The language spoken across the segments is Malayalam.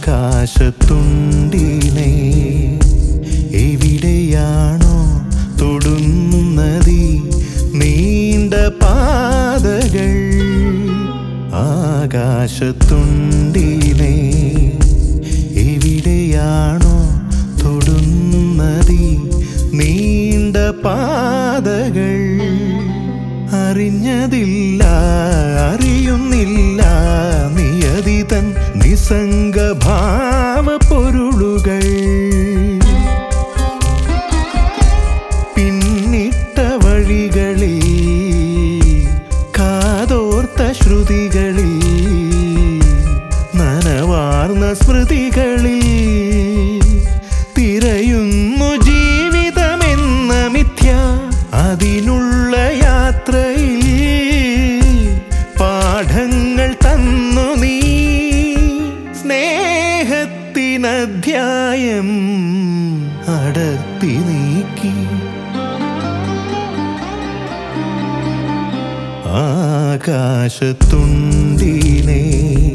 ആകാശത്തുണ്ടിനെ എവിടെയാണോ തൊടുന്നതി നീണ്ട പാതകൾ ആകാശത്തുണ്ടിനെ എവിടെയാണോ തൊടുന്നതി നീണ്ട പാതകൾ അറിഞ്ഞതില്ല അറിയുന്നില്ല നിയതിതൻ നിസംഗഭാവ പൊരുളുകൾ പിന്നിട്ട വഴികളിൽ കാതോർത്ത ശ്രുതികളിൽ നനവാർന്ന സ്മൃതികളിൽ തിരയുന്നു ജീവിതമെന്ന മിഥ്യ അതിനുള്ള യാത്രയിൽ പാഠങ്ങൾ തന്നു നീ സ്നേഹത്തിനധ്യായം അടർത്തി നീക്കി ആകാശത്തുണ്ടിനെ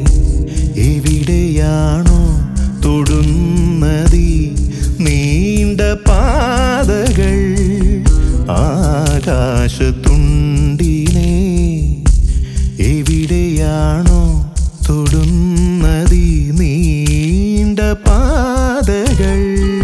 എവിടെയാണോ തൊടുന്നതി നീണ്ട പാതകൾ ആകാശത്തുണ്ടിനെ എവിടെയാണോ തൊടുന്നതി നീണ്ട പാതകൾ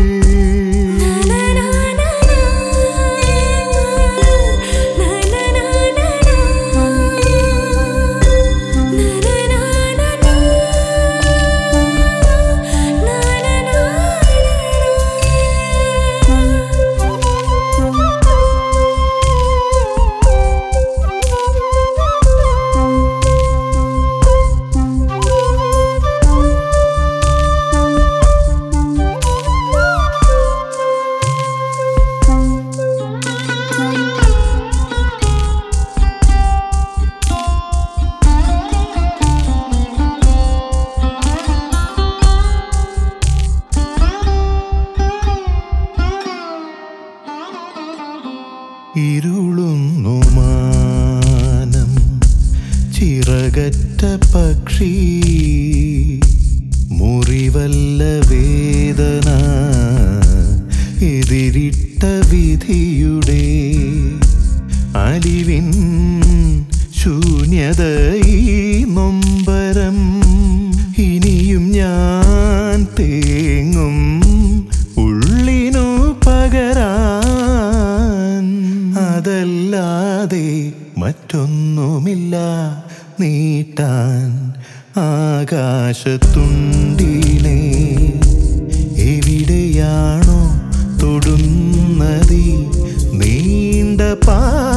ഇരുളുന്നു മാനം ചിറകറ്റ പക്ഷി മുറിവല്ല വേദന എതിരിട്ട വിധിയുടെ അലിവിൻ ശൂന്യത ഈ നൊമ്പരം ഇനിയും ഞാൻ തേങ്ങും ഉള്ളിനു പകരാൻ അതല്ലാതെ മറ്റൊന്നുമില്ല നീട്ടാൻ ആകാശത്തുണ്ടിനെ എവിടെയാണോ തൊടുന്നതി നീണ്ട പാ